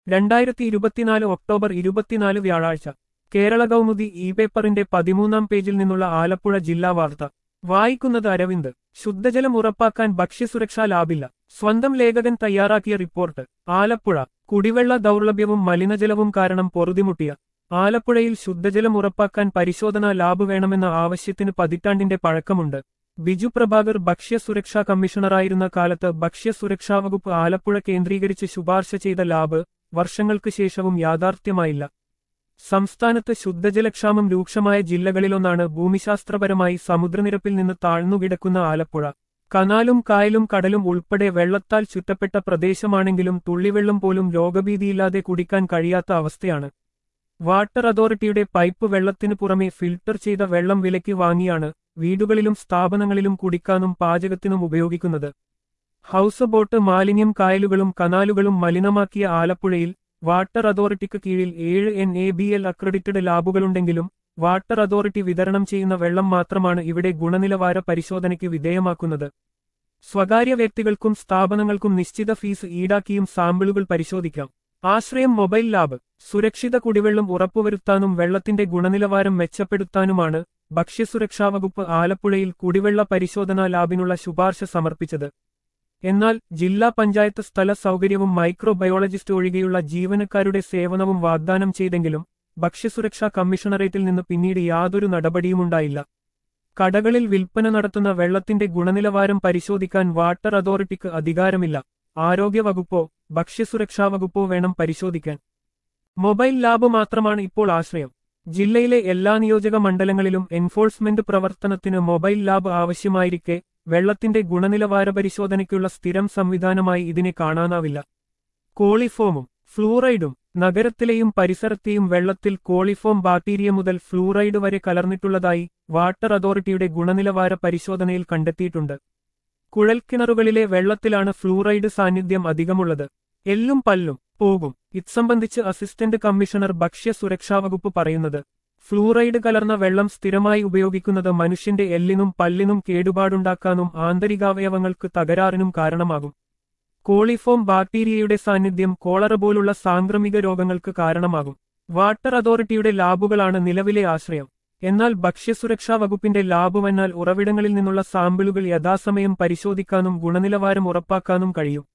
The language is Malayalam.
രണ്ടായിരത്തി ഇരുപത്തിനാല് ഒക്ടോബർ ഇരുപത്തിനാല് വ്യാഴാഴ്ച കേരള കൗമുദി ഇ പേപ്പറിന്റെ പതിമൂന്നാം പേജിൽ നിന്നുള്ള ആലപ്പുഴ ജില്ലാ വാർത്ത വായിക്കുന്നത് അരവിന്ദ് ശുദ്ധജലം ഉറപ്പാക്കാൻ ഭക്ഷ്യസുരക്ഷാ ലാഭില്ല സ്വന്തം ലേഖകൻ തയ്യാറാക്കിയ റിപ്പോർട്ട് ആലപ്പുഴ കുടിവെള്ള ദൗർലഭ്യവും മലിനജലവും കാരണം പൊറുതിമുട്ടിയ ആലപ്പുഴയിൽ ശുദ്ധജലം ഉറപ്പാക്കാൻ പരിശോധനാ ലാബ് വേണമെന്ന ആവശ്യത്തിന് പതിറ്റാണ്ടിന്റെ പഴക്കമുണ്ട് ബിജു പ്രഭാകർ ഭക്ഷ്യസുരക്ഷാ കമ്മീഷണറായിരുന്ന കാലത്ത് ഭക്ഷ്യസുരക്ഷാ വകുപ്പ് ആലപ്പുഴ കേന്ദ്രീകരിച്ച് ശുപാർശ ചെയ്ത ലാബ് വർഷങ്ങൾക്ക് ശേഷവും യാഥാർത്ഥ്യമായില്ല സംസ്ഥാനത്ത് ശുദ്ധജലക്ഷാമം രൂക്ഷമായ ജില്ലകളിലൊന്നാണ് ഭൂമിശാസ്ത്രപരമായി സമുദ്രനിരപ്പിൽ നിന്ന് താഴ്ന്നുകിടക്കുന്ന ആലപ്പുഴ കനാലും കായലും കടലും ഉൾപ്പെടെ വെള്ളത്താൽ ചുറ്റപ്പെട്ട പ്രദേശമാണെങ്കിലും തുള്ളിവെള്ളം പോലും രോഗഭീതിയില്ലാതെ കുടിക്കാൻ കഴിയാത്ത അവസ്ഥയാണ് വാട്ടർ അതോറിറ്റിയുടെ പൈപ്പ് വെള്ളത്തിനു പുറമെ ഫിൽട്ടർ ചെയ്ത വെള്ളം വിലയ്ക്ക് വാങ്ങിയാണ് വീടുകളിലും സ്ഥാപനങ്ങളിലും കുടിക്കാനും പാചകത്തിനും ഉപയോഗിക്കുന്നത് ഹൗസ് ബോട്ട് മാലിന്യം കായലുകളും കനാലുകളും മലിനമാക്കിയ ആലപ്പുഴയിൽ വാട്ടർ അതോറിറ്റിക്ക് കീഴിൽ ഏഴ് N A B L accredited ലാബുകളുണ്ടെങ്കിലും വാട്ടർ അതോറിറ്റി വിതരണം ചെയ്യുന്ന വെള്ളം മാത്രമാണ് ഇവിടെ ഗുണനിലവാര പരിശോധനയ്ക്ക് വിധേയമാക്കുന്നത് സ്വകാര്യ വ്യക്തികൾക്കും സ്ഥാപനങ്ങൾക്കും നിശ്ചിത ഫീസ് ഈടാക്കിയും സാമ്പിളുകൾ പരിശോധിക്കാം ആശ്രയം മൊബൈൽ ലാബ് സുരക്ഷിത കുടിവെള്ളം ഉറപ്പുവരുത്താനും വെള്ളത്തിന്റെ ഗുണനിലവാരം മെച്ചപ്പെടുത്താനുമാണ് ഭക്ഷ്യസുരക്ഷാ വകുപ്പ് ആലപ്പുഴയിൽ കുടിവെള്ള പരിശോധനാ ലാബിനുള്ള ശുപാർശ സമർപ്പിച്ചത് എന്നാൽ ജില്ലാ പഞ്ചായത്ത് സ്ഥല സൗകര്യവും മൈക്രോബയോളജിസ്റ്റ് ഒഴികെയുള്ള ജീവനക്കാരുടെ സേവനവും വാഗ്ദാനം ചെയ്തെങ്കിലും ഭക്ഷ്യസുരക്ഷാ കമ്മീഷണറേറ്റിൽ നിന്ന് പിന്നീട് യാതൊരു നടപടിയുമുണ്ടായില്ല കടകളിൽ വിൽപ്പന നടത്തുന്ന വെള്ളത്തിന്റെ ഗുണനിലവാരം പരിശോധിക്കാൻ വാട്ടർ അതോറിറ്റിക്ക് അധികാരമില്ല ആരോഗ്യവകുപ്പോ ഭക്ഷ്യസുരക്ഷാ വകുപ്പോ വേണം പരിശോധിക്കാൻ മൊബൈൽ ലാബ് മാത്രമാണ് ഇപ്പോൾ ആശ്രയം ജില്ലയിലെ എല്ലാ നിയോജക മണ്ഡലങ്ങളിലും എൻഫോഴ്സ്മെന്റ് പ്രവർത്തനത്തിന് മൊബൈൽ ലാബ് ആവശ്യമായിരിക്കെ വെള്ളത്തിന്റെ ഗുണനിലവാര പരിശോധനയ്ക്കുള്ള സ്ഥിരം സംവിധാനമായി ഇതിനെ കാണാനാവില്ല കോളിഫോമും ഫ്ലൂറൈഡും നഗരത്തിലെയും പരിസരത്തെയും വെള്ളത്തിൽ കോളിഫോം ബാക്ടീരിയ മുതൽ ഫ്ലൂറൈഡ് വരെ കലർന്നിട്ടുള്ളതായി വാട്ടർ അതോറിറ്റിയുടെ ഗുണനിലവാര പരിശോധനയിൽ കണ്ടെത്തിയിട്ടുണ്ട് കുഴൽക്കിണറുകളിലെ വെള്ളത്തിലാണ് ഫ്ലൂറൈഡ് സാന്നിധ്യം അധികമുള്ളത് എല്ലും പല്ലും പോകും ഇത്സംബന്ധിച്ച് അസിസ്റ്റന്റ് കമ്മീഷണർ ഭക്ഷ്യ സുരക്ഷാ വകുപ്പ് പറയുന്നത് ഫ്ലൂറൈഡ് കലർന്ന വെള്ളം സ്ഥിരമായി ഉപയോഗിക്കുന്നത് മനുഷ്യന്റെ എല്ലിനും പല്ലിനും കേടുപാടുണ്ടാക്കാനും ആന്തരികാവയവങ്ങൾക്ക് തകരാറിനും കാരണമാകും കോളിഫോം ബാക്ടീരിയയുടെ സാന്നിധ്യം കോളറ പോലുള്ള സാംക്രമിക രോഗങ്ങൾക്ക് കാരണമാകും വാട്ടർ അതോറിറ്റിയുടെ ലാബുകളാണ് നിലവിലെ ആശ്രയം എന്നാൽ ഭക്ഷ്യസുരക്ഷാ വകുപ്പിന്റെ ലാബ് വന്നാൽ ഉറവിടങ്ങളിൽ നിന്നുള്ള സാമ്പിളുകൾ യഥാസമയം പരിശോധിക്കാനും ഗുണനിലവാരം ഉറപ്പാക്കാനും കഴിയും